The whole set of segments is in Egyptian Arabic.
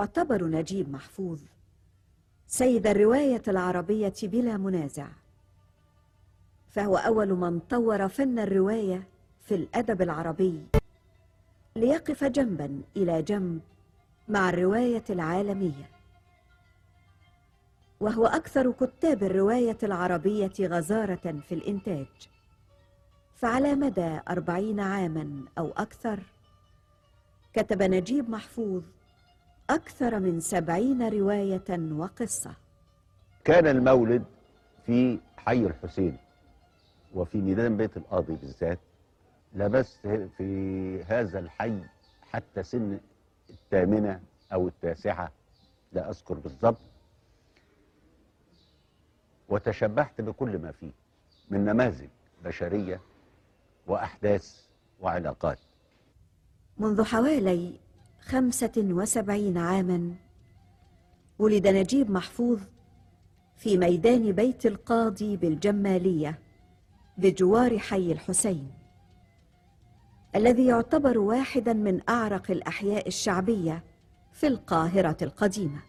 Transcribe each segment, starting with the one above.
يعتبر نجيب محفوظ سيد الرواية العربية بلا منازع فهو أول من طور فن الرواية في الأدب العربي ليقف جنبا إلى جنب مع الرواية العالمية وهو أكثر كتاب الرواية العربية غزارة في الإنتاج فعلى مدى أربعين عاما أو أكثر كتب نجيب محفوظ أكثر من سبعين رواية وقصة كان المولد في حي الحسين وفي ميدان بيت القاضي بالذات لبست في هذا الحي حتى سن الثامنة أو التاسعة لا أذكر بالضبط وتشبعت بكل ما فيه من نماذج بشرية وأحداث وعلاقات منذ حوالي خمسة وسبعين عاما ولد نجيب محفوظ في ميدان بيت القاضي بالجمالية بجوار حي الحسين الذي يعتبر واحدا من أعرق الأحياء الشعبية في القاهرة القديمة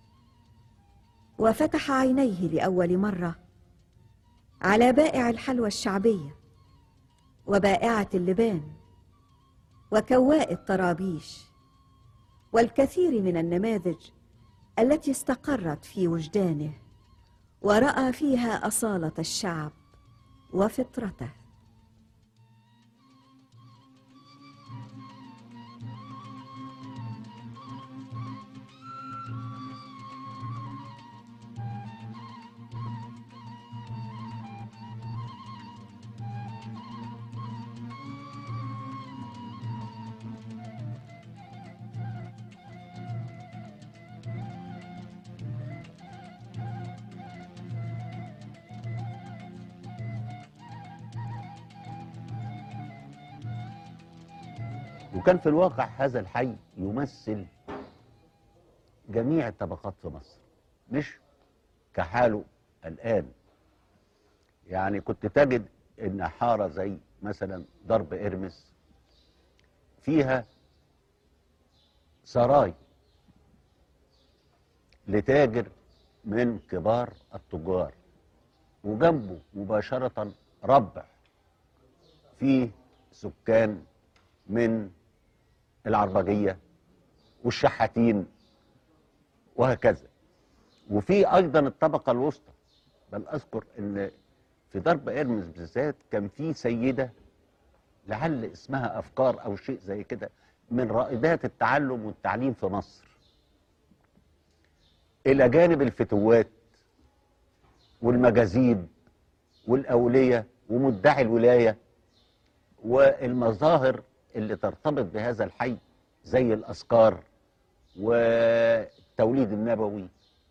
وفتح عينيه لأول مرة على بائع الحلوى الشعبية وبائعة اللبان وكواء الطرابيش والكثير من النماذج التي استقرت في وجدانه ورأى فيها أصالة الشعب وفطرته وكان في الواقع هذا الحي يمثل جميع الطبقات في مصر مش كحاله الآن يعني كنت تجد ان حارة زي مثلا ضرب إرمس فيها سراي لتاجر من كبار التجار وجنبه مباشرة ربع فيه سكان من العربجية والشحاتين وهكذا وفي أيضا الطبقة الوسطى بل أذكر أن في ضرب إرمز بالذات كان في سيدة لعل اسمها أفكار أو شيء زي كده من رائدات التعلم والتعليم في مصر إلى جانب الفتوات والمجاذيب والأولية ومدعي الولاية والمظاهر اللي ترتبط بهذا الحي زي الأذكار والتوليد النبوي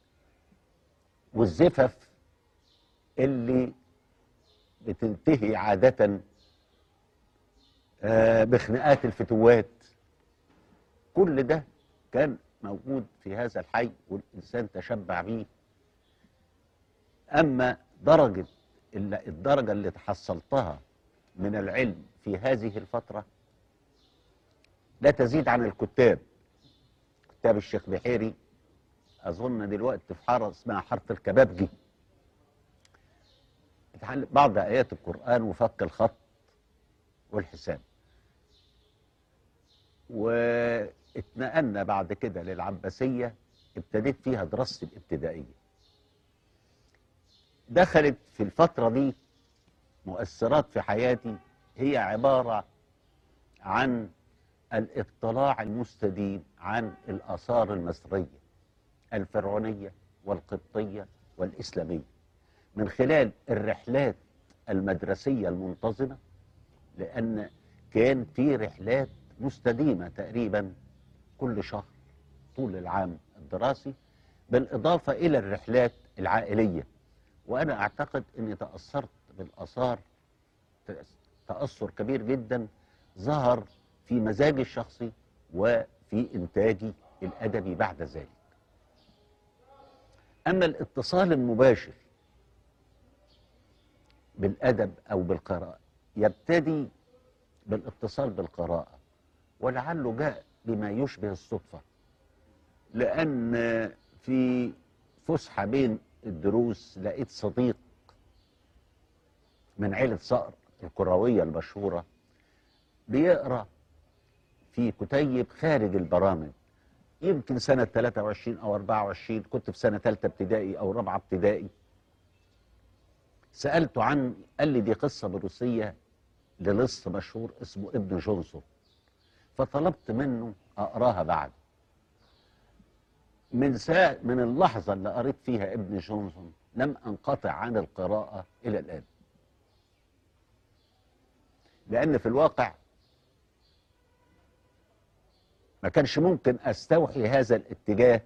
والزفف اللي بتنتهي عادة آه، بخناقات الفتوات كل ده كان موجود في هذا الحي والإنسان تشبع به أما درجة اللي الدرجة اللي تحصلتها من العلم في هذه الفترة لا تزيد عن الكتاب كتاب الشيخ بحيري أظن دلوقتي في حارة اسمها حارة الكبابجي اتعلم بعض آيات القرآن وفك الخط والحساب واتنقلنا بعد كده للعباسية ابتديت فيها دراستي الابتدائية دخلت في الفترة دي مؤثرات في حياتي هي عبارة عن الاطلاع المستديم عن الآثار المصرية الفرعونية والقبطية والإسلامية من خلال الرحلات المدرسية المنتظمة لأن كان في رحلات مستديمة تقريبا كل شهر طول العام الدراسي بالإضافة إلى الرحلات العائلية وأنا أعتقد أني تأثرت بالآثار تأثر كبير جدا ظهر في مزاجي الشخصي وفي إنتاجي الأدبي بعد ذلك أما الاتصال المباشر بالأدب أو بالقراءة يبتدي بالاتصال بالقراءة ولعله جاء بما يشبه الصدفة لأن في فسحة بين الدروس لقيت صديق من عيلة صقر الكروية المشهورة بيقرأ في كتيب خارج البرامج يمكن سنة 23 أو 24 كنت في سنة ثالثة ابتدائي أو رابعة ابتدائي سألته عن قال لي دي قصة بروسية للص مشهور اسمه ابن جونسون فطلبت منه أقراها بعد من ساعة من اللحظة اللي قريت فيها ابن جونسون لم أنقطع عن القراءة إلى الآن لأن في الواقع ما كانش ممكن أستوحي هذا الاتجاه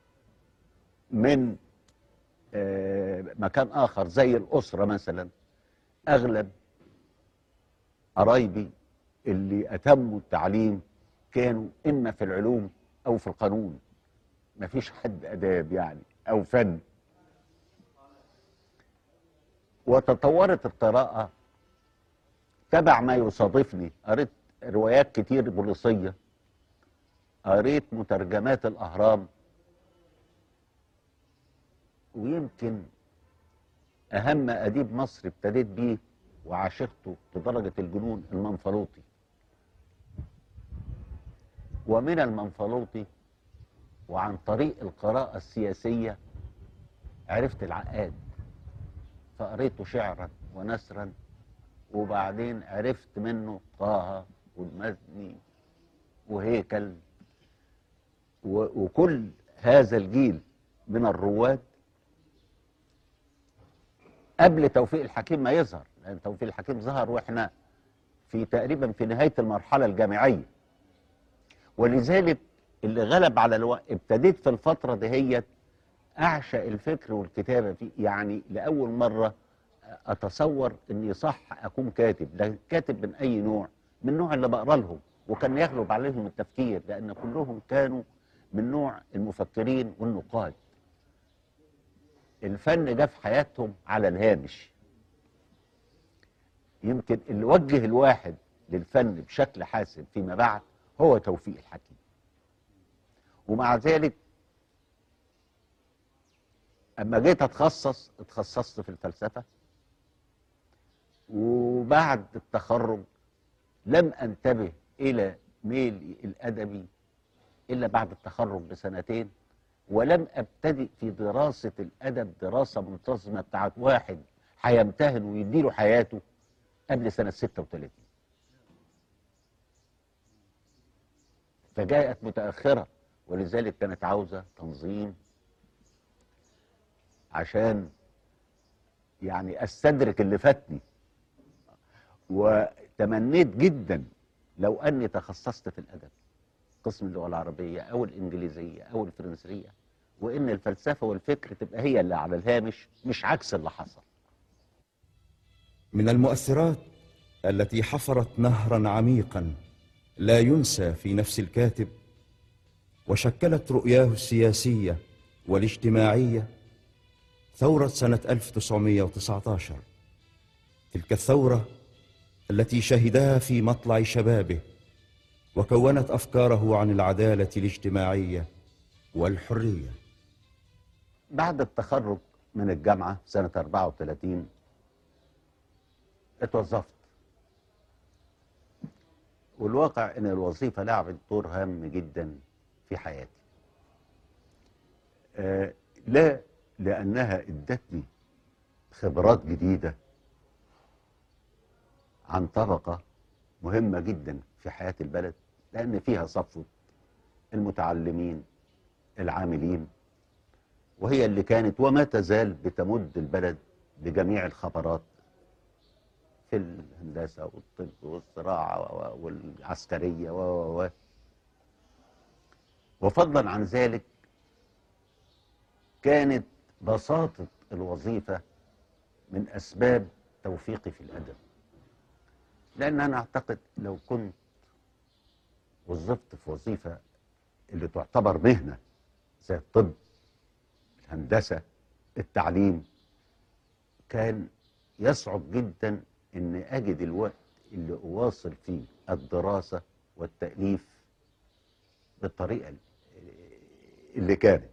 من آه، مكان آخر زي الأسرة مثلا أغلب قرايبي اللي أتموا التعليم كانوا إما في العلوم أو في القانون مفيش حد آداب يعني أو فن وتطورت القراءة تبع ما يصادفني قريت روايات كتير بوليسية قريت مترجمات الأهرام ويمكن أهم أديب مصري ابتديت بيه وعاشقته لدرجة الجنون المنفلوطي ومن المنفلوطي وعن طريق القراءة السياسية عرفت العقاد فقريته شعرا ونثرا وبعدين عرفت منه طه والمزني وهيكل و- وكل هذا الجيل من الرواد قبل توفيق الحكيم ما يظهر لان توفيق الحكيم ظهر واحنا في تقريبا في نهايه المرحله الجامعيه ولذلك اللي غلب على الوقت ابتديت في الفتره دهيت اعشق الفكر والكتابه فيه يعني لاول مره اتصور اني صح اكون كاتب لا كاتب من اي نوع من النوع اللي بقرا لهم وكان يغلب عليهم التفكير لان كلهم كانوا من نوع المفكرين والنقاد الفن جه في حياتهم على الهامش يمكن اللي وجه الواحد للفن بشكل حاسم فيما بعد هو توفيق الحكيم ومع ذلك اما جيت اتخصص اتخصصت في الفلسفه وبعد التخرج لم انتبه الى ميلي الادبي الا بعد التخرج بسنتين ولم ابتدئ في دراسه الادب دراسه منتظمه بتاعت واحد هيمتهن ويديله حياته قبل سنه 36 فجاءت متاخره ولذلك كانت عاوزه تنظيم عشان يعني استدرك اللي فاتني وتمنيت جدا لو اني تخصصت في الادب قسم اللغه العربيه او الانجليزيه او الفرنسيه وان الفلسفه والفكر تبقى هي اللي على الهامش مش عكس اللي حصل من المؤثرات التي حفرت نهرا عميقا لا ينسى في نفس الكاتب وشكلت رؤياه السياسيه والاجتماعيه ثوره سنه 1919 تلك الثوره التي شهدها في مطلع شبابه وكونت افكاره عن العداله الاجتماعيه والحريه بعد التخرج من الجامعه سنه 34 اتوظفت والواقع ان الوظيفه لعبت دور هام جدا في حياتي آه لا لانها ادتني خبرات جديده عن طبقه مهمه جدا في حياه البلد لان فيها صفوه المتعلمين العاملين وهي اللي كانت وما تزال بتمد البلد بجميع الخبرات في الهندسه والطب والزراعه و- والعسكريه و و و وفضلا عن ذلك كانت بساطه الوظيفه من اسباب توفيقي في الادب لان انا اعتقد لو كنت وظفت في وظيفه اللي تعتبر مهنه زي الطب الهندسه التعليم كان يصعب جدا ان اجد الوقت اللي اواصل فيه الدراسه والتاليف بالطريقه ال- اللي كانت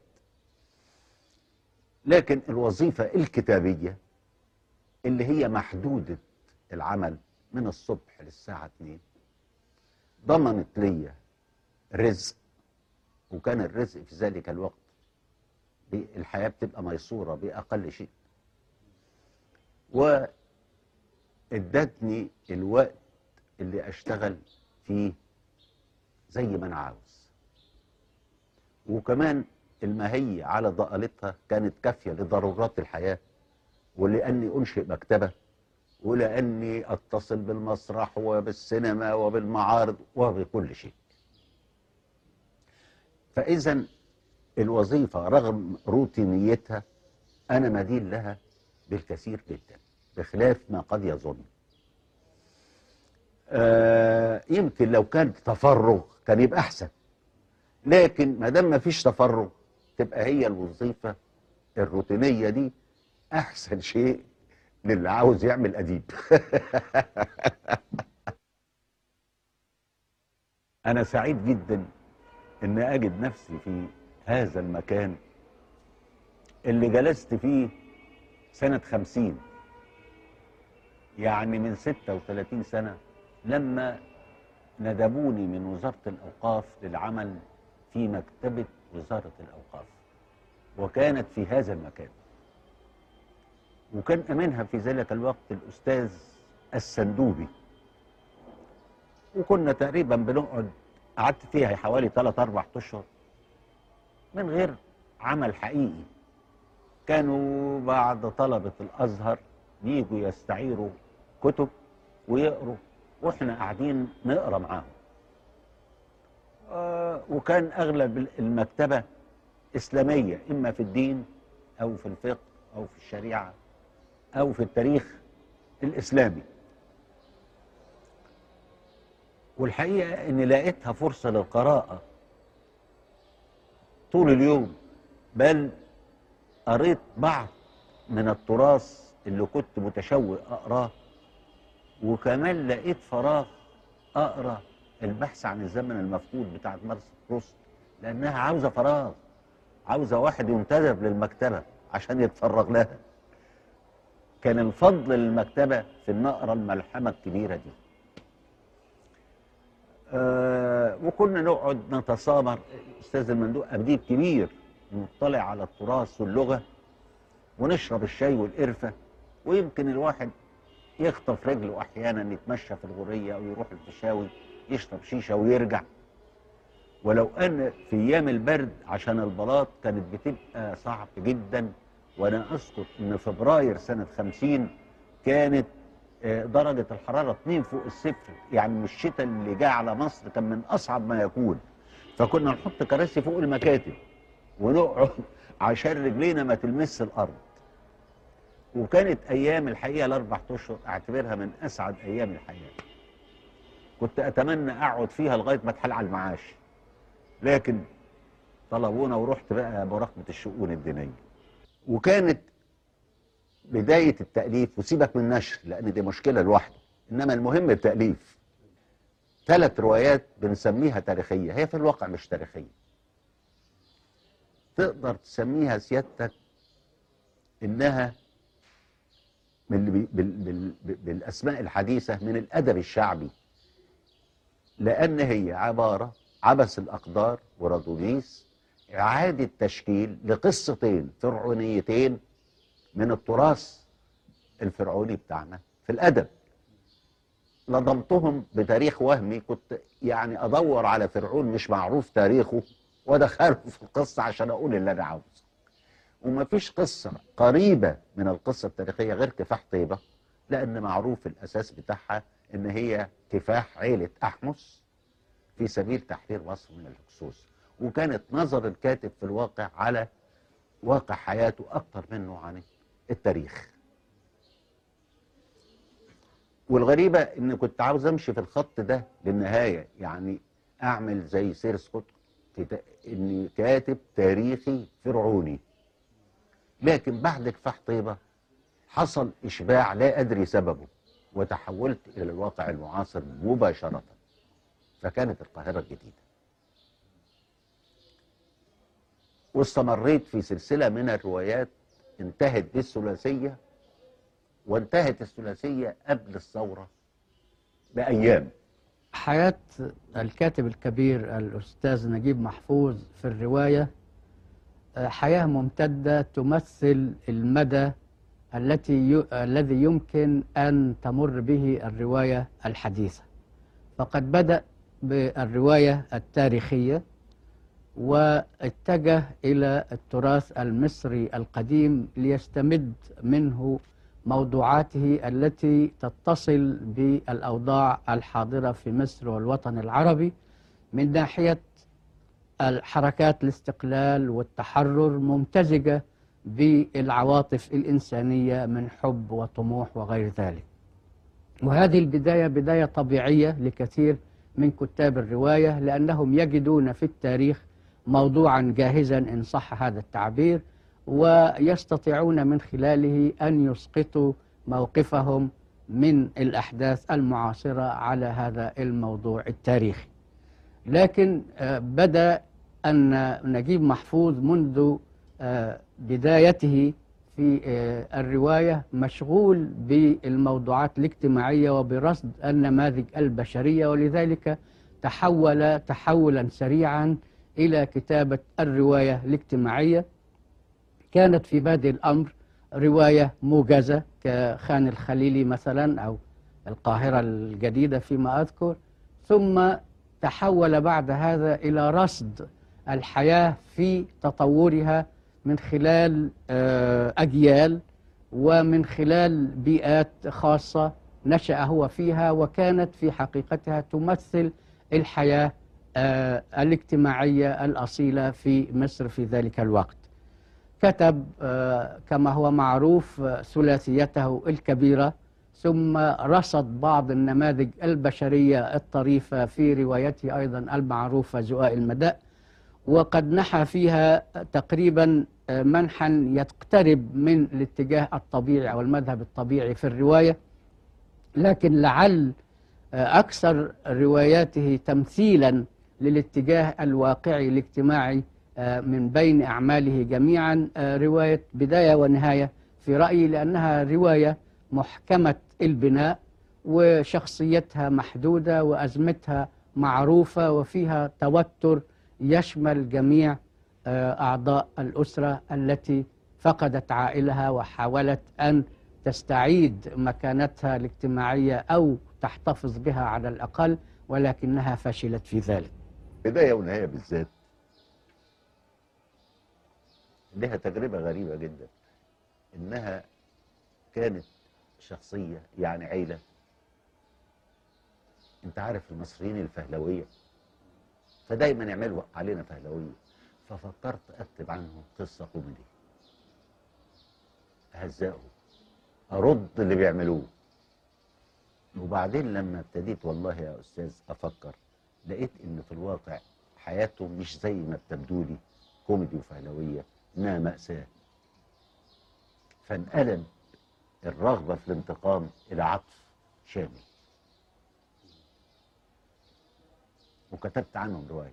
لكن الوظيفة الكتابية اللي هي محدودة العمل من الصبح للساعة 2 ضمنت لي رزق وكان الرزق في ذلك الوقت ب- الحياة بتبقى ميسورة بأقل شيء وادتني الوقت اللي أشتغل فيه زي ما أنا عاوز وكمان الماهية على ضالتها كانت كافية لضرورات الحياة ولأني أنشئ مكتبة ولأني أتصل بالمسرح وبالسينما وبالمعارض وبكل شيء فإذا الوظيفة رغم روتينيتها أنا مدين لها بالكثير جدا بخلاف ما قد يظن آه يمكن لو كان تفرغ كان يبقى أحسن لكن ما دام ما فيش تفرغ تبقى هي الوظيفة الروتينية دي أحسن شيء للي عاوز يعمل أديب أنا سعيد جدا إن أجد نفسي في هذا المكان اللي جلست فيه سنة خمسين يعني من ستة وثلاثين سنة لما ندبوني من وزارة الأوقاف للعمل في مكتبة وزارة الأوقاف وكانت في هذا المكان وكان أمينها في ذلك الوقت الأستاذ السندوبي وكنا تقريبا بنقعد قعدت فيها حوالي 3 4 اشهر من غير عمل حقيقي كانوا بعد طلبة الأزهر يجوا يستعيروا كتب ويقروا واحنا قاعدين نقرا معاهم آه، وكان اغلب المكتبه اسلاميه اما في الدين او في الفقه او في الشريعه او في التاريخ الاسلامي والحقيقه اني لقيتها فرصه للقراءه طول اليوم بل قريت بعض من التراث اللي كنت متشوق اقراه وكمان لقيت فراغ اقرا البحث عن الزمن المفقود بتاعت مارس بروست لانها عاوزه فراغ عاوزه واحد ينتدب للمكتبه عشان يتفرغ لها كان الفضل للمكتبه في النقره الملحمه الكبيره دي آه وكنا نقعد نتسامر استاذ المندوق اديب كبير مطلع على التراث واللغه ونشرب الشاي والقرفه ويمكن الواحد يخطف رجله احيانا يتمشى في الغوريه او يروح الفيشاوي يشرب شيشه ويرجع ولو ان في ايام البرد عشان البلاط كانت بتبقى صعب جدا وانا اذكر ان فبراير سنه 50 كانت آه، درجه الحراره 2 فوق الصفر يعني من الشتاء اللي جه على مصر كان من اصعب ما يكون فكنا نحط كراسي فوق المكاتب ونقعد عشان رجلينا ما تلمس الارض وكانت ايام الحقيقه الاربع اشهر اعتبرها من اسعد ايام الحياه كنت اتمنى اقعد فيها لغايه ما اتحل على المعاش لكن طلبونا ورحت بقى مراقبه الشؤون الدينيه وكانت بدايه التاليف وسيبك من النشر لان دي مشكله لوحده انما المهم التاليف ثلاث روايات بنسميها تاريخيه هي في الواقع مش تاريخيه تقدر تسميها سيادتك انها من اللي بي بال بال بالاسماء الحديثه من الادب الشعبي لان هي عباره عبس الاقدار ورادونيس اعاده تشكيل لقصتين فرعونيتين من التراث الفرعوني بتاعنا في الادب لضمتهم بتاريخ وهمي كنت يعني ادور على فرعون مش معروف تاريخه وادخله في القصه عشان اقول اللي انا عاوزه ومفيش قصة قريبة من القصة التاريخية غير كفاح طيبة لأن معروف الأساس بتاعها إن هي كفاح عيلة أحمس في سبيل تحرير مصر من الهكسوس وكانت نظر الكاتب في الواقع على واقع حياته أكتر منه عن التاريخ والغريبة إن كنت عاوز أمشي في الخط ده للنهاية يعني أعمل زي سير سكوت كتا- إني كاتب تاريخي فرعوني لكن بعد كفاح طيبة حصل إشباع لا أدري سببه وتحولت إلى الواقع المعاصر مباشرة فكانت القاهرة الجديدة واستمريت في سلسلة من الروايات انتهت بالثلاثية وانتهت الثلاثية قبل الثورة بأيام حياة الكاتب الكبير الأستاذ نجيب محفوظ في الرواية آه، حياة ممتدة تمثل المدى التي ي... الذي يمكن أن تمر به الرواية الحديثة فقد بدأ بالرواية التاريخية واتجه إلى التراث المصري القديم ليستمد منه موضوعاته التي تتصل بالأوضاع الحاضرة في مصر والوطن العربي من ناحية الحركات الاستقلال والتحرر ممتزجة بالعواطف الإنسانية من حب وطموح وغير ذلك وهذه البداية بداية طبيعية لكثير من كتاب الرواية لأنهم يجدون في التاريخ موضوعا جاهزا إن صح هذا التعبير ويستطيعون من خلاله أن يسقطوا موقفهم من الأحداث المعاصرة على هذا الموضوع التاريخي لكن آه، بدأ أن نجيب محفوظ منذ آه، بدايته في آه، الرواية مشغول بالموضوعات الاجتماعية وبرصد النماذج البشرية ولذلك تحول تحولا سريعا إلى كتابة الرواية الاجتماعية كانت في بادئ الأمر رواية موجزة كخان الخليلي مثلا أو القاهرة الجديدة فيما أذكر ثم تحول بعد هذا إلى رصد الحياة في تطورها من خلال آه، أجيال ومن خلال بيئات خاصة نشأ هو فيها وكانت في حقيقتها تمثل الحياة آه، الاجتماعية الأصيلة في مصر في ذلك الوقت كتب آه، كما هو معروف آه، ثلاثيته الكبيرة ثم رصد بعض النماذج البشرية الطريفة في روايته أيضا المعروفة زؤاء المداء وقد نحى فيها تقريبا آه، منحا يقترب من الاتجاه الطبيعي أو المذهب الطبيعي في الرواية لكن لعل آه، أكثر رواياته تمثيلا للاتجاه الواقعي الاجتماعي آه، من بين أعماله جميعا آه، رواية بداية ونهاية في رأيي لأنها رواية محكمة البناء وشخصيتها محدودة وأزمتها معروفة وفيها توتر يشمل جميع آه، أعضاء الأسرة التي فقدت عائلها وحاولت أن تستعيد مكانتها الاجتماعية أو تحتفظ بها على الأقل ولكنها فشلت في ذلك بداية ونهاية بالذات لها تجربة غريبة جدا إنها كانت شخصية يعني عيلة أنت عارف المصريين الفهلوية فدايما يعملوا علينا فهلوية ففكرت أكتب عنهم قصة كوميدي أهزقهم أرد اللي بيعملوه وبعدين لما ابتديت والله يا أستاذ أفكر لقيت إن في الواقع حياتهم مش زي ما بتبدو لي كوميدي وفهلوية إنها مأساة فانقلب الرغبة في الانتقام إلى عطف شامل وكتبت عنهم رواية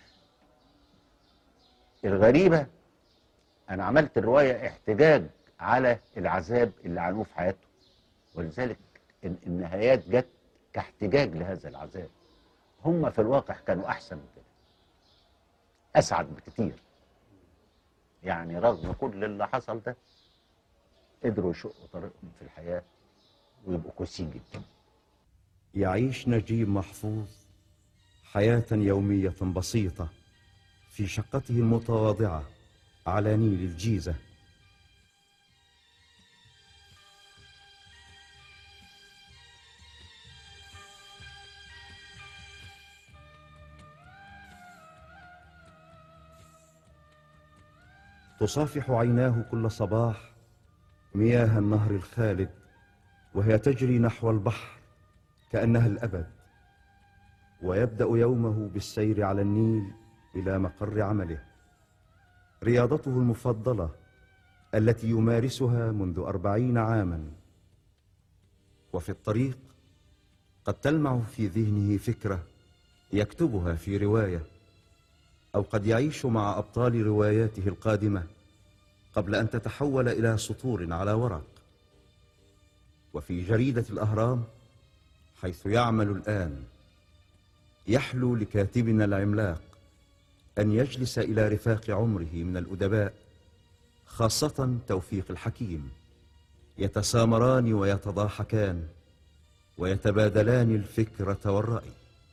الغريبة أنا عملت الرواية احتجاج على العذاب اللي عانوه في حياتهم ولذلك ال- النهايات جت كاحتجاج لهذا العذاب هم في الواقع كانوا أحسن من كده أسعد بكتير يعني رغم كل اللي حصل ده قدروا يشقوا طريقهم في الحياة ويبقوا كويسين جدا يعيش نجيب محفوظ حياة يومية بسيطة في شقته المتواضعة على نيل الجيزة تصافح عيناه كل صباح مياه النهر الخالد وهي تجري نحو البحر كأنها الأبد ويبدأ يومه بالسير على النيل إلى مقر عمله رياضته المفضلة التي يمارسها منذ أربعين عاما وفي الطريق قد تلمع في ذهنه فكرة يكتبها في رواية أو قد يعيش مع أبطال رواياته القادمة قبل أن تتحول إلى سطور على ورق وفي جريدة الأهرام حيث يعمل الآن يحلو لكاتبنا العملاق أن يجلس إلى رفاق عمره من الأدباء خاصة توفيق الحكيم يتسامران ويتضاحكان ويتبادلان الفكرة والرأي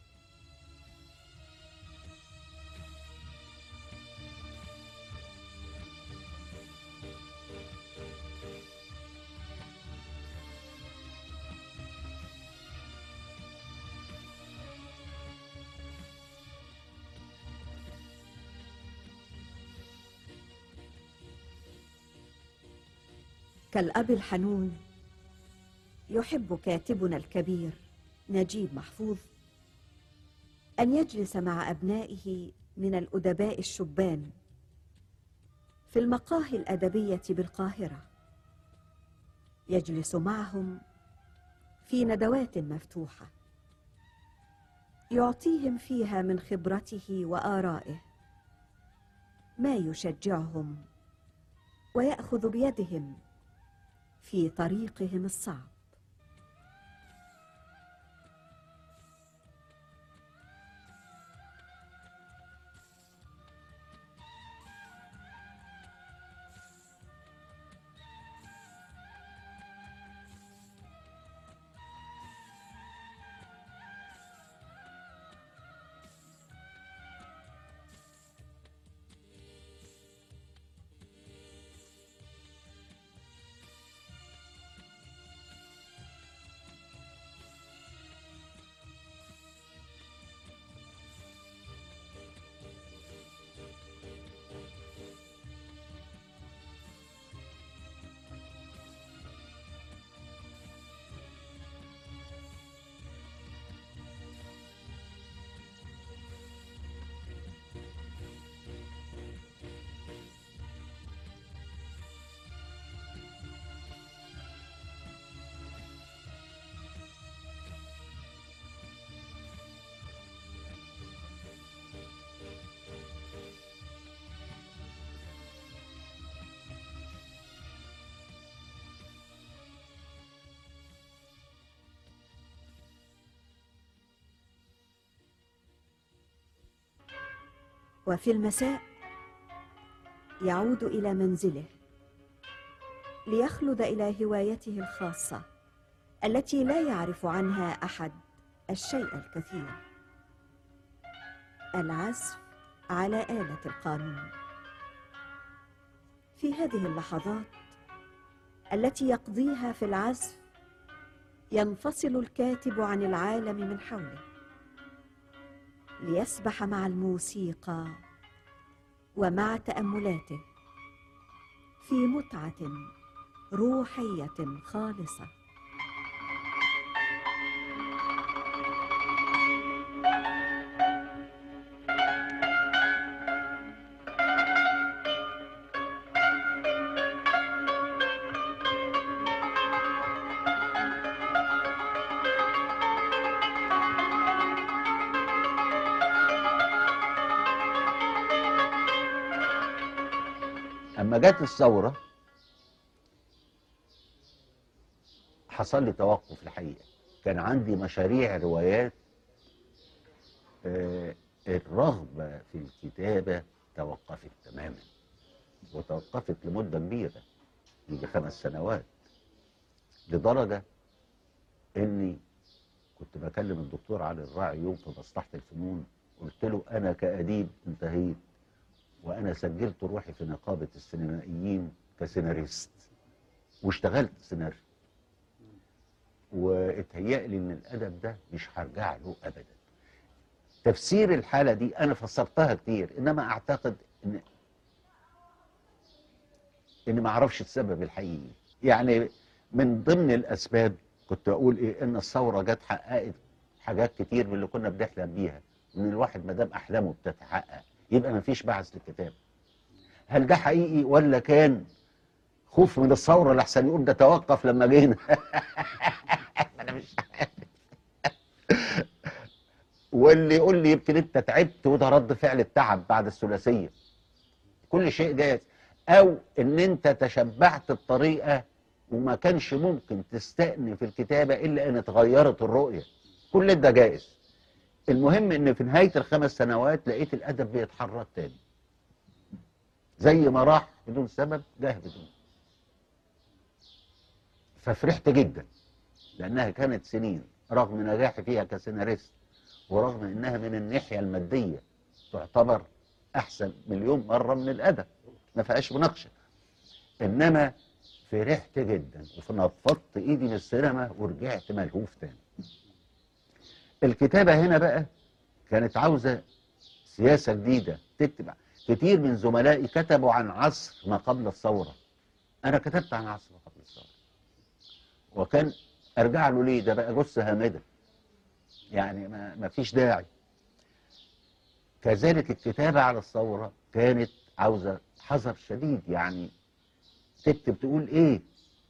كالأب الحنون يحب كاتبنا الكبير نجيب محفوظ أن يجلس مع أبنائه من الأدباء الشبان في المقاهي الأدبية بالقاهرة يجلس معهم في ندوات مفتوحة يعطيهم فيها من خبرته وآرائه ما يشجعهم ويأخذ بيدهم في طريقهم الصعب وفي المساء يعود الى منزله ليخلد الى هوايته الخاصه التي لا يعرف عنها احد الشيء الكثير العزف على اله القانون في هذه اللحظات التي يقضيها في العزف ينفصل الكاتب عن العالم من حوله ليسبح مع الموسيقى ومع تاملاته في متعه روحيه خالصه اما جت الثوره حصل لي توقف الحقيقه كان عندي مشاريع روايات آه، الرغبه في الكتابه توقفت تماما وتوقفت لمده كبيره يجي خمس سنوات لدرجه اني كنت بكلم الدكتور علي الراعي يوم في مصلحه الفنون قلت له انا كاديب انتهيت وانا سجلت روحي في نقابه السينمائيين كسيناريست واشتغلت سيناريو واتهيأ لي ان الادب ده مش هرجع له ابدا تفسير الحاله دي انا فسرتها كتير انما اعتقد ان اني ما اعرفش السبب الحقيقي يعني من ضمن الاسباب كنت اقول ايه ان الثوره جت حققت حاجات كتير من اللي كنا بنحلم بيها ان الواحد ما دام احلامه بتتحقق يبقى ما فيش بعث للكتاب هل ده حقيقي ولا كان خوف من الثوره لحسن يقول ده توقف لما جينا انا مش عارف واللي يقول لي يمكن انت تعبت وده رد فعل التعب بعد الثلاثيه كل شيء جاهز او ان انت تشبعت بطريقه وما كانش ممكن تستأنف الكتابه الا ان اتغيرت الرؤيه كل ده جائز المهم ان في نهايه الخمس سنوات لقيت الادب بيتحرك تاني زي ما راح بدون سبب جه بدون ففرحت جدا لانها كانت سنين رغم نجاحي فيها كسيناريست ورغم انها من الناحيه الماديه تعتبر احسن مليون مره من الادب ما فيهاش مناقشه انما فرحت جدا ونفضت ايدي من السينما ورجعت ملهوف تاني الكتابه هنا بقى كانت عاوزه سياسه جديده تكتب كتير من زملائي كتبوا عن عصر ما قبل الثوره انا كتبت عن عصر ما قبل الثوره وكان ارجع له ليه ده بقى جثه هامده يعني ما, ما فيش داعي كذلك الكتابة على الثورة كانت عاوزة حذر شديد يعني تكتب تقول ايه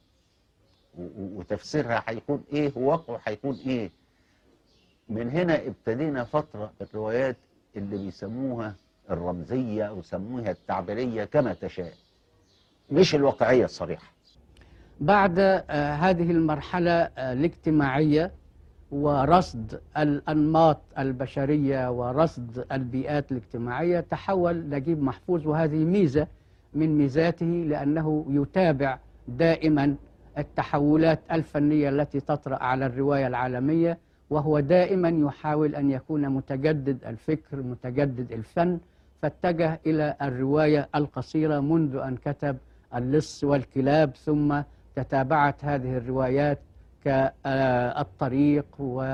و- و- وتفسيرها هيكون ايه وواقعه هيكون ايه من هنا ابتدينا فترة الروايات اللي بيسموها الرمزية أو يسموها التعبيرية كما تشاء مش الواقعية الصريحة بعد آه، هذه المرحلة آه، الاجتماعية ورصد الأنماط البشرية ورصد البيئات الاجتماعية تحول نجيب محفوظ وهذه ميزة من ميزاته لأنه يتابع دائما التحولات الفنية التي تطرأ على الرواية العالمية وهو دائما يحاول أن يكون متجدد الفكر متجدد الفن فاتجه إلى الرواية القصيرة منذ أن كتب اللص والكلاب ثم تتابعت هذه الروايات كالطريق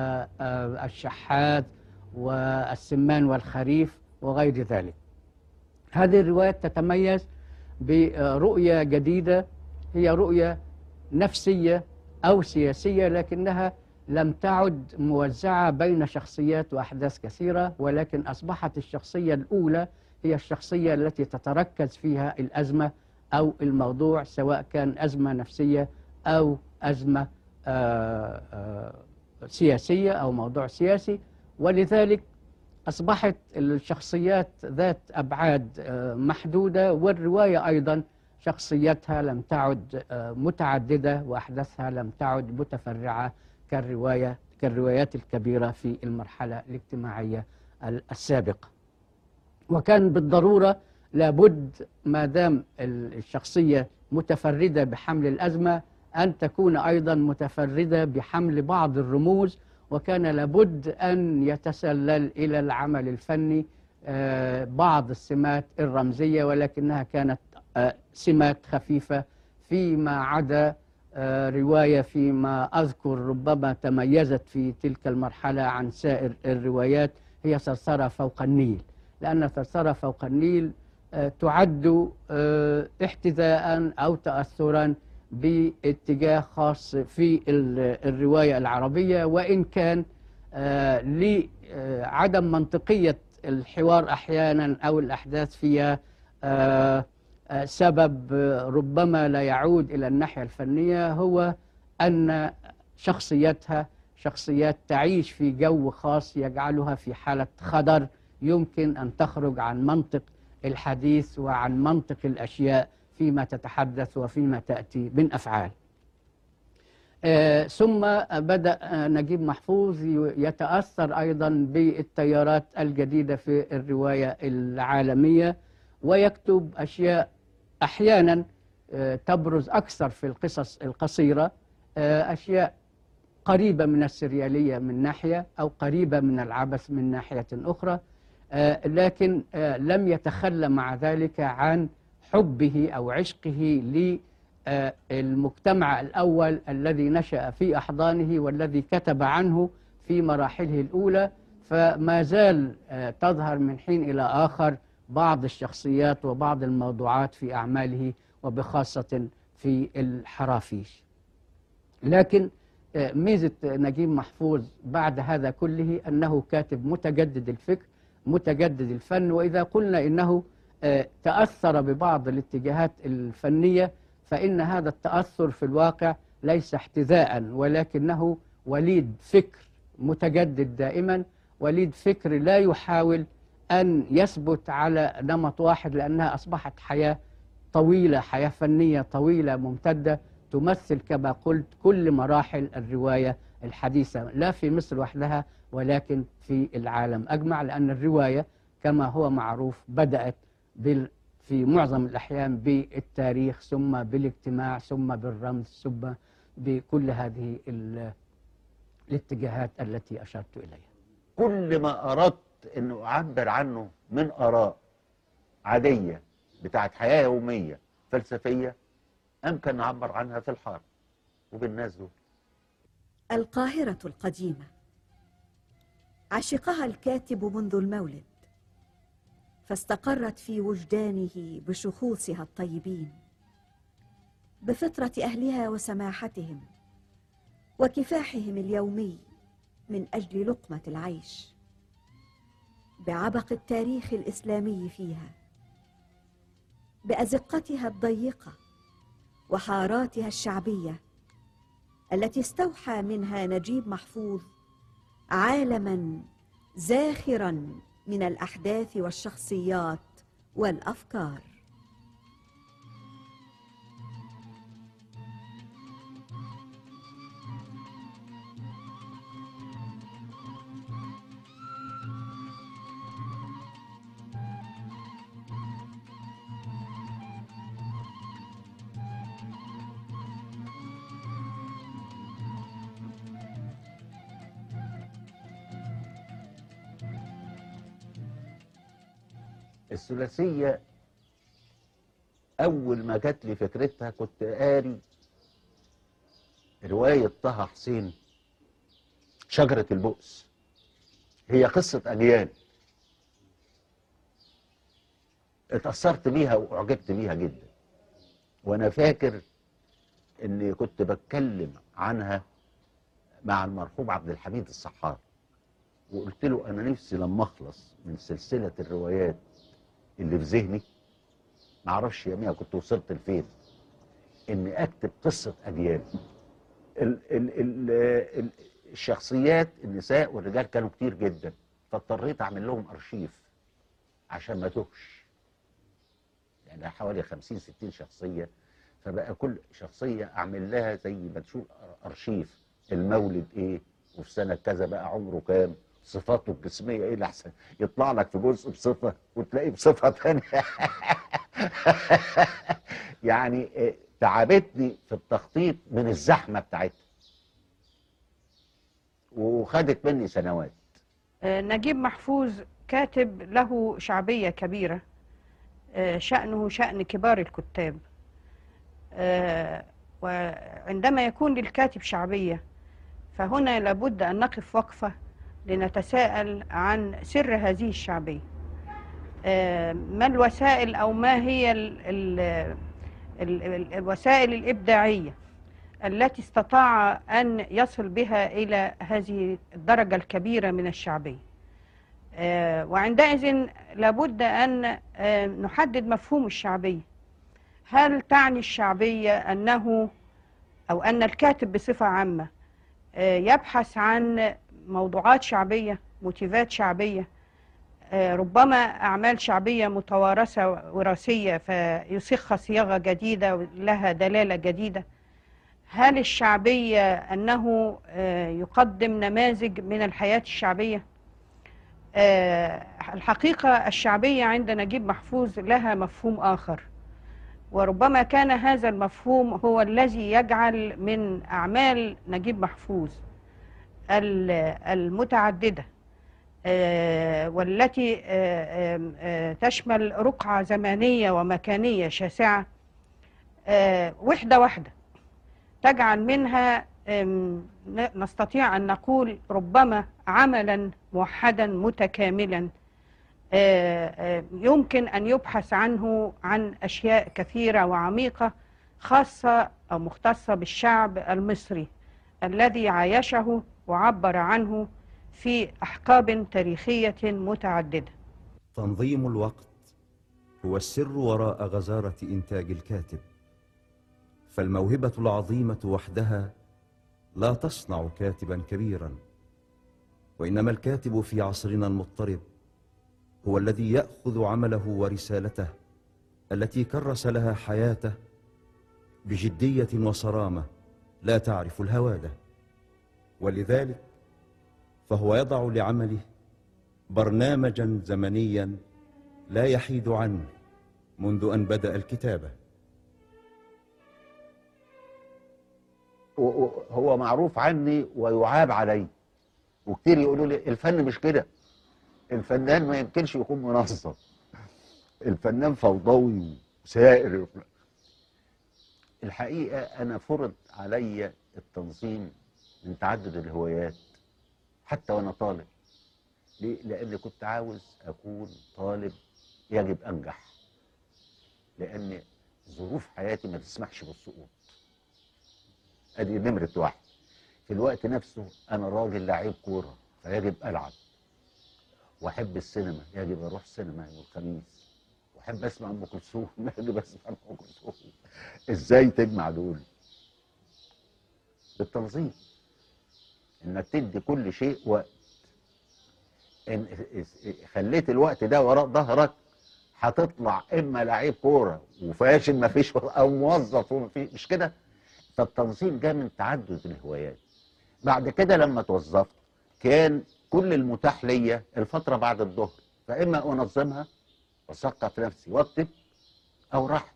والشحات والسمان والخريف وغير ذلك هذه الروايات تتميز برؤية جديدة هي رؤية نفسية أو سياسية لكنها لم تعد موزعة بين شخصيات وأحداث كثيرة ولكن أصبحت الشخصية الأولى هي الشخصية التي تتركز فيها الأزمة أو الموضوع سواء كان أزمة نفسية أو أزمة آه، آه، سياسية أو موضوع سياسي ولذلك أصبحت الشخصيات ذات أبعاد آه، محدودة والرواية أيضا شخصيتها لم تعد آه، متعددة وأحداثها لم تعد متفرعة كالرواية كالروايات الكبيرة في المرحلة الاجتماعية السابقة وكان بالضرورة لابد ما دام الشخصية متفردة بحمل الأزمة أن تكون أيضا متفردة بحمل بعض الرموز وكان لابد أن يتسلل إلى العمل الفني آه، بعض السمات الرمزية ولكنها كانت آه، سمات خفيفة فيما عدا آه، رواية فيما أذكر ربما تميزت في تلك المرحلة عن سائر الروايات هي ثرثرة فوق النيل لأن ثرثرة فوق النيل آه، تعد آه، احتذاء أو تأثرا باتجاه خاص في ال- الرواية العربية وإن كان آه، لعدم منطقية الحوار أحيانا أو الأحداث فيها آه، آه، سبب آه، ربما لا يعود إلى الناحية الفنية هو أن شخصيتها شخصيات تعيش في جو خاص يجعلها في حالة خطر يمكن أن تخرج عن منطق الحديث وعن منطق الأشياء فيما تتحدث وفيما تأتي من أفعال آه، ثم بدأ آه، نجيب محفوظ ي- يتأثر أيضا بالتيارات الجديدة في الرواية العالمية ويكتب أشياء أحيانا آه، تبرز أكثر في القصص القصيرة آه، أشياء قريبة من السريالية من ناحية أو قريبة من العبث من ناحية أخرى آه، لكن آه، لم يتخلى مع ذلك عن حبه أو عشقه للمجتمع الأول الذي نشأ في أحضانه والذي كتب عنه في مراحله الأولى فما زال آه، تظهر من حين إلى آخر بعض الشخصيات وبعض الموضوعات في أعماله وبخاصة في الحرافيش لكن آه، ميزة نجيب محفوظ بعد هذا كله أنه كاتب متجدد الفكر متجدد الفن وإذا قلنا إنه آه، تأثر ببعض الاتجاهات الفنية فإن هذا التأثر في الواقع ليس احتذاء ولكنه وليد فكر متجدد دائما وليد فكري لا يحاول أن يثبت على نمط واحد لأنها أصبحت حياة طويلة حياة فنية طويلة ممتدة تمثل كما قلت كل مراحل الرواية الحديثة لا في مصر وحدها ولكن في العالم أجمع لأن الرواية كما هو معروف بدأت بال في معظم الأحيان بالتاريخ ثم بالاجتماع ثم بالرمز ثم بكل هذه ال- الاتجاهات التي أشرت إليها كل ما أردت أنه أعبر عنه من آراء عادية بتاعت حياة يومية فلسفية أمكن نعبر عنها في الحارة وبالناس دول القاهرة القديمة عشقها الكاتب منذ المولد فاستقرت في وجدانه بشخوصها الطيبين بفطرة أهلها وسماحتهم وكفاحهم اليومي من أجل لقمة العيش بعبق التاريخ الإسلامي فيها بأزقتها الضيقة وحاراتها الشعبيه التي استوحى منها نجيب محفوظ عالما زاخرا من الاحداث والشخصيات والافكار الثلاثية أول ما جات لي فكرتها كنت قاري رواية طه حسين شجرة البؤس هي قصة أجيال اتأثرت بيها وأعجبت بيها جدا وأنا فاكر إني كنت بتكلم عنها مع المرحوم عبد الحميد الصحار وقلت له أنا نفسي لما أخلص من سلسلة الروايات اللي في ذهني ما اعرفش يوميها كنت وصلت لفين اني اكتب قصه اجيال ال ال ال ال الشخصيات النساء والرجال كانوا كتير جدا فاضطريت اعمل لهم ارشيف عشان ما توهش يعني حوالي 50 60 شخصيه فبقى كل شخصيه اعمل لها زي ما تشوف ارشيف المولد ايه وفي سنه كذا بقى عمره كام صفاته الجسميه ايه الاحسن يطلع لك في جزء بصفه وتلاقيه بصفه ثانيه يعني آه، تعبتني في التخطيط من الزحمه بتاعتها وخدت مني سنوات آه، نجيب محفوظ كاتب له شعبية كبيرة آه، شأنه شأن كبار الكتاب آه، وعندما يكون للكاتب شعبية فهنا لابد أن نقف وقفة لنتساءل عن سر هذه الشعبية آه، ما الوسائل أو ما هي ال ال ال ال الوسائل الإبداعية التي استطاع أن يصل بها إلى هذه الدرجة الكبيرة من الشعبية آه، وعندئذ لابد أن آه، نحدد مفهوم الشعبية هل تعني الشعبية أنه أو أن الكاتب بصفة عامة آه، يبحث عن موضوعات شعبية موتيفات شعبية آه، ربما أعمال شعبية متوارثة وراثية فيصيغها صياغة جديدة لها دلالة جديدة هل الشعبية أنه آه، يقدم نماذج من الحياة الشعبية آه، الحقيقة الشعبية عند نجيب محفوظ لها مفهوم آخر وربما كان هذا المفهوم هو الذي يجعل من أعمال نجيب محفوظ ال- المتعددة آه، والتي آه، آم، آه، تشمل رقعة زمانية ومكانية شاسعة آه، وحدة واحدة تجعل منها آم، ن- نستطيع أن نقول ربما عملا موحدا متكاملا آه، آه، يمكن أن يبحث عنه عن أشياء كثيرة وعميقة خاصة أو مختصة بالشعب المصري الذي عايشه وعبر عنه في أحقاب تاريخية متعددة تنظيم الوقت هو السر وراء غزارة إنتاج الكاتب فالموهبة العظيمة وحدها لا تصنع كاتبا كبيرا وإنما الكاتب في عصرنا المضطرب هو الذي يأخذ عمله ورسالته التي كرس لها حياته بجدية وصرامة لا تعرف الهوادة ولذلك فهو يضع لعمله برنامجا زمنيا لا يحيد عنه منذ أن بدأ الكتابة و- و- هو معروف عني ويعاب علي وكتير يقولوا لي الفن مش كده الفنان ما يمكنش يكون منظم الفنان فوضوي وسائر الحقيقة أنا فرض علي التنظيم من تعدد الهوايات حتى وأنا طالب ليه؟ لأن كنت عاوز أكون طالب يجب أنجح لأن ظروف حياتي ما تسمحش بالسقوط ادي نمرة واحد في الوقت نفسه انا راجل لعيب كورة فيجب العب واحب السينما يجب اروح سينما يوم الخميس واحب اسمع ام كلثوم يجب اسمع ام كلثوم ازاي تجمع دول بالتنظيم انك تدي كل شيء وقت ان خليت الوقت ده وراء ظهرك هتطلع اما لعيب كوره وفاشل ما فيش او موظف ومفيش مش كده فالتنظيم جاء من تعدد الهوايات بعد كده لما توظفت كان كل المتاح ليا الفترة بعد الظهر فإما أنظمها وأثقف نفسي وأكتب أو راحت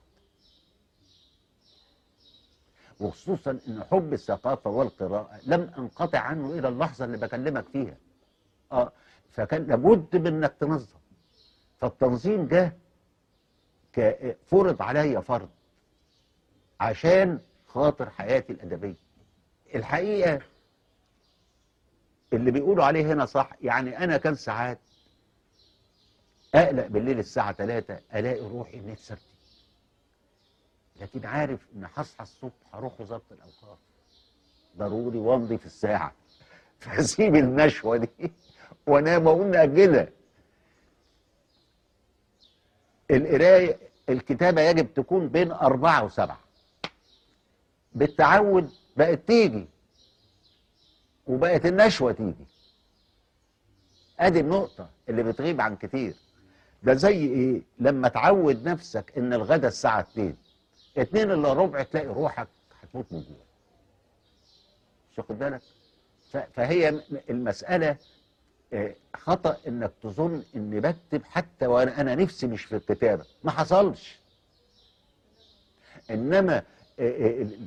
وخصوصا أن حب الثقافة والقراءة لم أنقطع عنه إلى اللحظة اللي بكلمك فيها آه فكان لابد من أنك تنظم فالتنظيم جه ك- فرض عليا فرض عشان خاطر حياتي الأدبية الحقيقة اللي بيقولوا عليه هنا صح يعني أنا كان ساعات أقلق بالليل الساعة 3 ألاقي روحي نفسي أكتب لكن عارف إن هصحى الصبح هروح وزارة الأوقاف ضروري وامضي في الساعة فأسيب النشوة دي وأنام وأقول نأجلها القراية الكتابة يجب تكون بين أربعة وسبعة بالتعود بقت تيجي وبقت النشوة تيجي ادي النقطة اللي بتغيب عن كتير ده زي ايه لما تعود نفسك ان الغدا الساعة 2 2 الا ربع تلاقي روحك هتموت من جوع مش واخد بالك ف- فهي م- المسألة آه، خطأ انك تظن اني بكتب حتى وانا انا نفسي مش في الكتابة ما حصلش انما آه، آه، ال-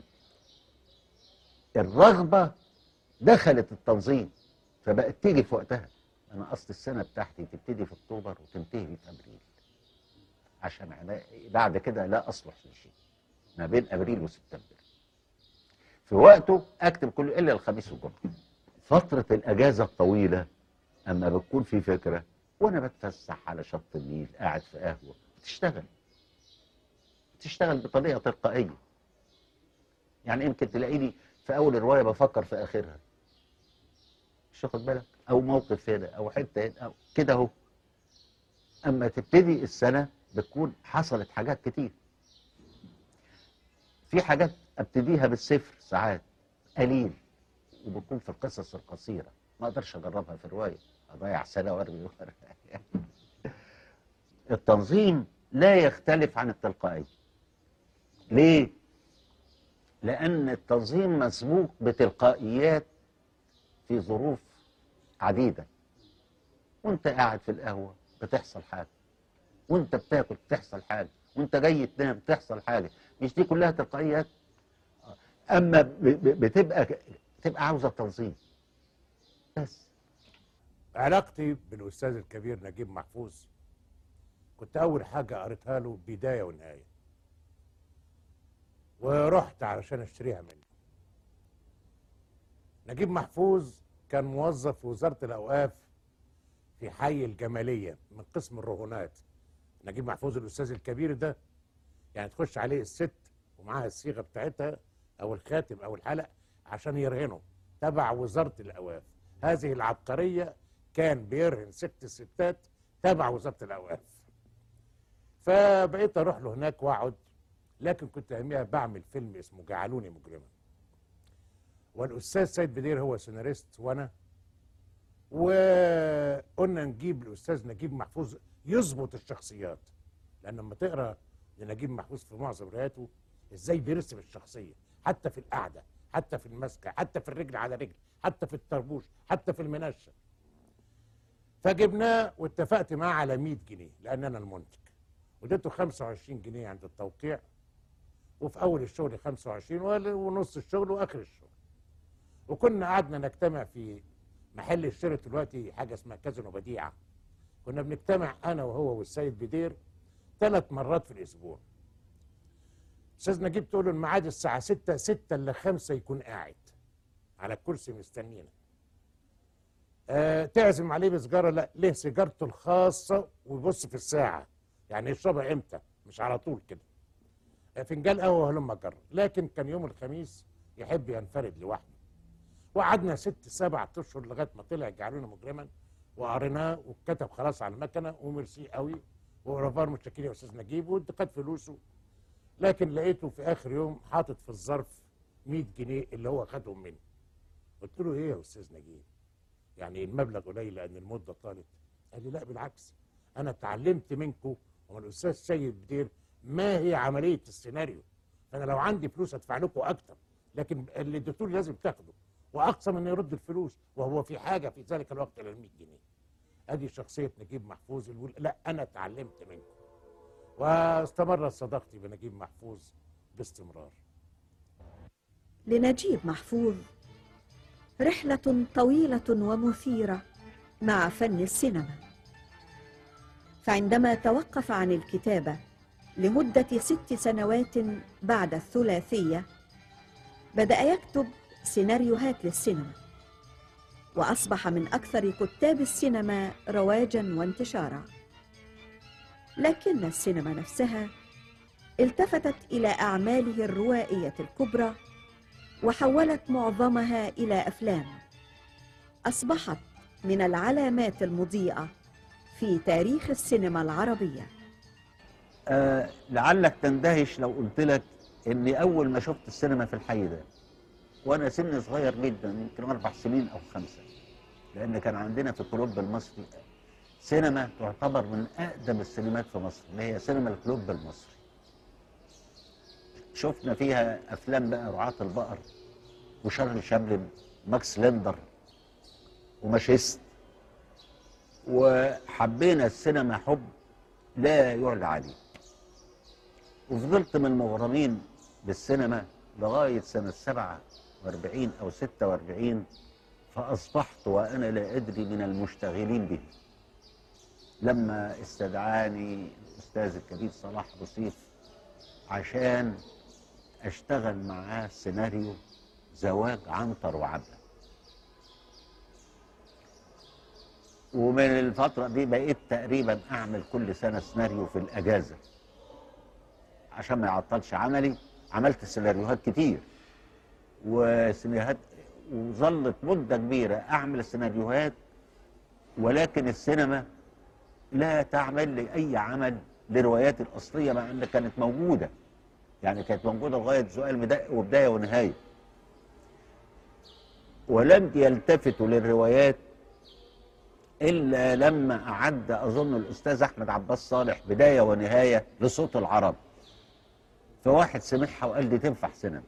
الرغبة دخلت التنظيم فبقت تيجي في وقتها انا اصل السنة بتاعتي تبتدي في اكتوبر وتنتهي في ابريل عشان عنا- بعد كده لا اصلح لشيء ما بين ابريل وسبتمبر في وقته اكتب كل الا الخميس والجمعه فتره الاجازه الطويله اما بتكون في فكره وانا بتفسح على شط النيل قاعد في قهوه بتشتغل بتشتغل بطريقه تلقائيه يعني يمكن تلاقيني في اول الروايه بفكر في اخرها مش واخد بالك او موقف هنا او حته هنا او كده اهو اما تبتدي السنه بتكون حصلت حاجات كتير في حاجات ابتديها بالصفر ساعات قليل وبتكون في القصص القصيره ما اقدرش اجربها في روايه اضيع سنه وارمي ورقة. التنظيم لا يختلف عن التلقائيه ليه لان التنظيم مسبوق بتلقائيات في ظروف عديده وانت قاعد في القهوه بتحصل حاجه وانت بتاكل بتحصل حاجه وانت جاي تنام بتحصل حاجه مش دي كلها تلقائيات اما ب- ب- بتبقى بتبقى عاوزه تنظيم بس علاقتي بالاستاذ الكبير نجيب محفوظ كنت اول حاجه قريتها له بدايه ونهايه ورحت علشان اشتريها منه نجيب محفوظ كان موظف في وزاره الاوقاف في حي الجماليه من قسم الرهونات نجيب محفوظ الاستاذ الكبير ده يعني تخش عليه الست ومعاها الصيغه بتاعتها او الخاتم او الحلق عشان يرهنه تبع وزاره الاوقاف هذه العبقريه كان بيرهن ست ستات تبع وزاره الاوقاف فبقيت اروح له هناك واقعد لكن كنت اياميها بعمل فيلم اسمه جعلوني مجرما والاستاذ سيد بدير هو سيناريست وانا وقلنا نجيب الاستاذ نجيب محفوظ يظبط الشخصيات لان لما تقرا لنجيب محفوظ في معظم رواياته ازاي بيرسم الشخصيه حتى في القعده حتى في المسكه حتى في الرجل على رجل حتى في الطربوش حتى في المنشه فجبناه واتفقت معاه على 100 جنيه لان انا المنتج واديته 25 جنيه عند التوقيع وفي اول الشغل 25 وال- ونص الشغل واخر الشغل وكنا قعدنا نجتمع في محل اشتري دلوقتي حاجه اسمها كازينو بديعه كنا بنجتمع انا وهو والسيد بدير ثلاث مرات في الاسبوع استاذ نجيب تقول له الميعاد الساعه 6 6 الا 5 يكون قاعد على الكرسي مستنينا آه تعزم عليه بسجاره لا ليه سيجارته الخاصه ويبص في الساعه يعني يشربها امتى مش على طول كده آه، فنجان قهوه هلم جر لكن كان يوم الخميس يحب ينفرد لوحده وقعدنا ست سبع اشهر لغايه ما طلع جعلونا مجرما وقريناه واتكتب خلاص على المكنه وميرسي قوي ورفار متشكرين يا استاذ نجيب وخد فلوسه لكن لقيته في اخر يوم حاطط في الظرف 100 جنيه اللي هو خدهم مني قلت له ايه يا استاذ نجيب يعني المبلغ قليل لان المده طالت قال لي لا بالعكس انا اتعلمت منكم ومن الاستاذ سيد بدير ما هي عمليه السيناريو فانا لو عندي فلوس ادفع لكم اكتر لكن اللي اديتوه لي لازم تاخده واقصى من انه يرد الفلوس وهو في حاجه في ذلك الوقت الى ال 100 جنيه ادي شخصيه نجيب محفوظ اللي يقول لا انا اتعلمت منكم واستمرت صداقتي بنجيب محفوظ باستمرار لنجيب محفوظ رحلة طويلة ومثيرة مع فن السينما فعندما توقف عن الكتابة لمدة ست سنوات بعد الثلاثية بدأ يكتب سيناريوهات للسينما وأصبح من أكثر كتاب السينما رواجا وانتشارا لكن السينما نفسها التفتت إلى أعماله الروائية الكبرى وحولت معظمها الى افلام اصبحت من العلامات المضيئه في تاريخ السينما العربيه آه لعلك تندهش لو قلت لك اني اول ما شفت السينما في الحي ده وانا سن صغير جدا يمكن اربع سنين او خمسه لان كان عندنا في الكلوب المصري سينما تعتبر من اقدم السينمات في مصر اللي هي سينما الكلوب المصري شفنا فيها افلام بقى رعاة البقر وشارل شابلن ماكس ليندر وماشيست وحبينا السينما حب لا يعلى عليه وفضلت من المغرمين بالسينما لغاية سنة 47 أو 46 فأصبحت وأنا لا أدري من المشتغلين به لما استدعاني الأستاذ الكبير صلاح بوصيف عشان أشتغل معاه سيناريو زواج عنتر وعبلة ومن الفترة دي بقيت تقريبا أعمل كل سنة سيناريو في الأجازة عشان ما يعطلش عملي عملت سيناريوهات كتير وسيناريوهات وظلت مدة كبيرة أعمل سيناريوهات ولكن السينما لا تعمل لي أي عمل لرواياتي الأصلية مع أنها كانت موجودة يعني كانت موجودة لغاية سؤال مدا- وبداية ونهاية ولم يلتفتوا للروايات إلا لما أعد أظن الأستاذ أحمد عباس صالح بداية ونهاية لصوت العرب فواحد سمعها وقال دي تنفع سينما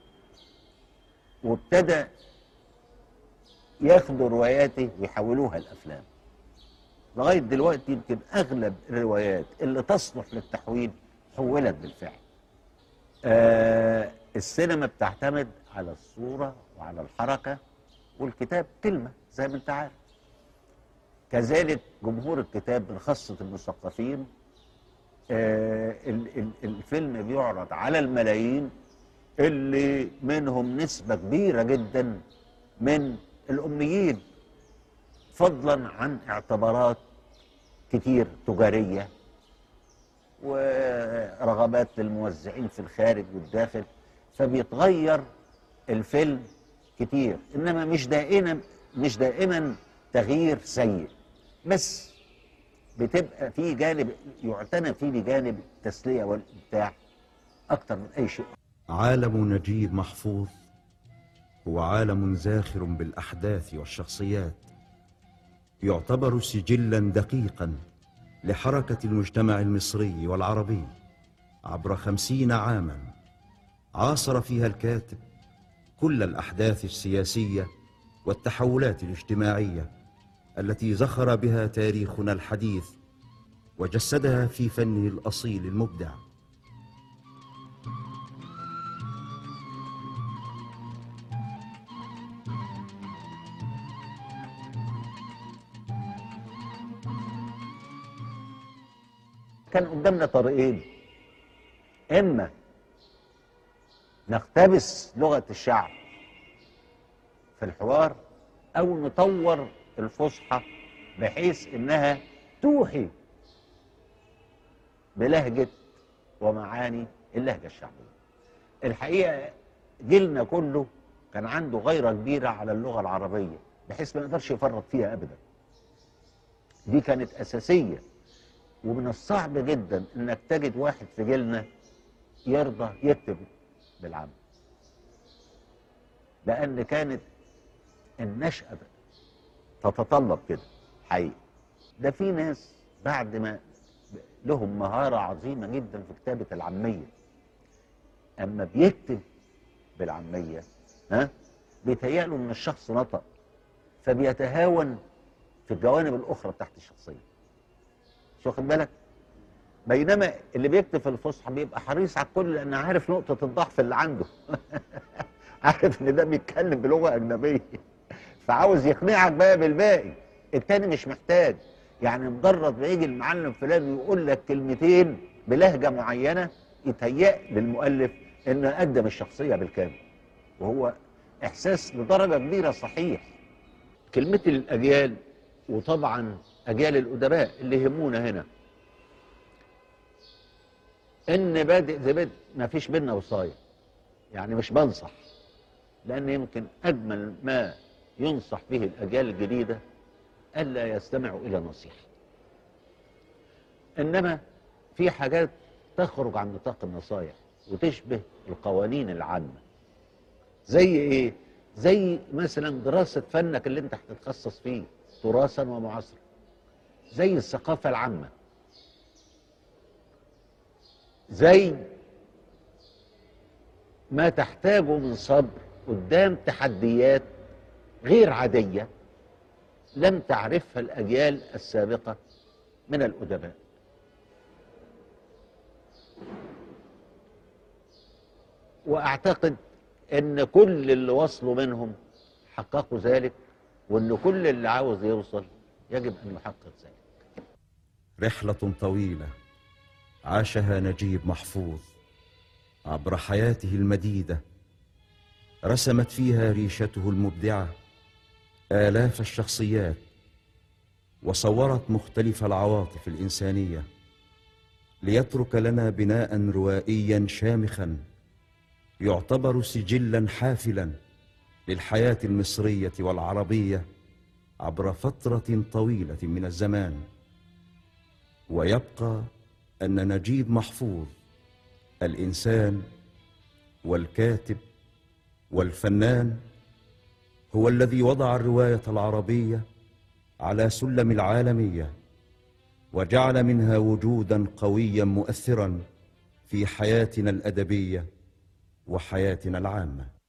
وابتدى ياخدوا رواياتي ويحولوها لأفلام لغاية دلوقتي يمكن أغلب الروايات اللي تصلح للتحويل حولت بالفعل آه السينما بتعتمد على الصورة وعلى الحركة والكتاب كلمة زي ما انت عارف كذلك جمهور الكتاب من خاصة المثقفين آه ال- ال- الفيلم بيعرض على الملايين اللي منهم نسبة كبيرة جدا من الأميين فضلا عن اعتبارات كتير تجارية ورغبات للموزعين في الخارج والداخل فبيتغير الفيلم كتير انما مش دائما مش دائما تغيير سيء بس بتبقى في جانب يعتنى فيه بجانب التسليه والابداع اكتر من اي شيء عالم نجيب محفوظ هو عالم زاخر بالاحداث والشخصيات يعتبر سجلا دقيقا لحركة المجتمع المصري والعربي عبر خمسين عاما عاصر فيها الكاتب كل الأحداث السياسية والتحولات الاجتماعية التي زخر بها تاريخنا الحديث وجسدها في فنه الأصيل المبدع كان قدامنا طريقين اما نقتبس لغه الشعب في الحوار او نطور الفصحى بحيث انها توحي بلهجه ومعاني اللهجه الشعبيه الحقيقه جيلنا كله كان عنده غيره كبيره على اللغه العربيه بحيث ما يقدرش يفرط فيها ابدا دي كانت اساسيه ومن الصعب جدا انك تجد واحد في جيلنا يرضى يكتب بالعام لان كانت النشأة تتطلب كده حقيقي ده في ناس بعد ما لهم مهارة عظيمة جدا في كتابة العامية اما بيكتب بالعامية ها بيتهيأله ان الشخص نطق فبيتهاون في الجوانب الاخرى بتاعت الشخصيه مش واخد بالك بينما اللي بيكتب في الفصحى بيبقى حريص على الكل لان عارف نقطه الضعف اللي عنده عارف ان ده بيتكلم بلغه اجنبيه فعاوز يقنعك بقى بالباقي التاني مش محتاج يعني مجرد ما يجي المعلم فلان يقول لك كلمتين بلهجه معينه يتهيأ للمؤلف انه قدم الشخصيه بالكامل وهو احساس لدرجه كبيره صحيح كلمه الاجيال وطبعا اجيال الادباء اللي يهمونا هنا ان بادئ ذي بدء ما فيش بينا وصايه يعني مش بنصح لان يمكن اجمل ما ينصح به الاجيال الجديده الا يستمعوا الى نصيحه انما في حاجات تخرج عن نطاق النصايح وتشبه القوانين العامه زي ايه زي مثلا دراسه فنك اللي انت هتتخصص فيه تراثا ومعاصرا زي الثقافه العامه زي ما تحتاجه من صبر قدام تحديات غير عاديه لم تعرفها الاجيال السابقه من الادباء واعتقد ان كل اللي وصلوا منهم حققوا ذلك وان كل اللي عاوز يوصل يجب ان يحقق ذلك رحلة طويلة عاشها نجيب محفوظ عبر حياته المديدة رسمت فيها ريشته المبدعة آلاف الشخصيات وصورت مختلف العواطف الإنسانية ليترك لنا بناء روائيا شامخا يعتبر سجلا حافلا للحياة المصرية والعربية عبر فترة طويلة من الزمان ويبقى أن نجيب محفوظ الإنسان والكاتب والفنان هو الذي وضع الرواية العربية على سلم العالمية وجعل منها وجودا قويا مؤثرا في حياتنا الأدبية وحياتنا العامة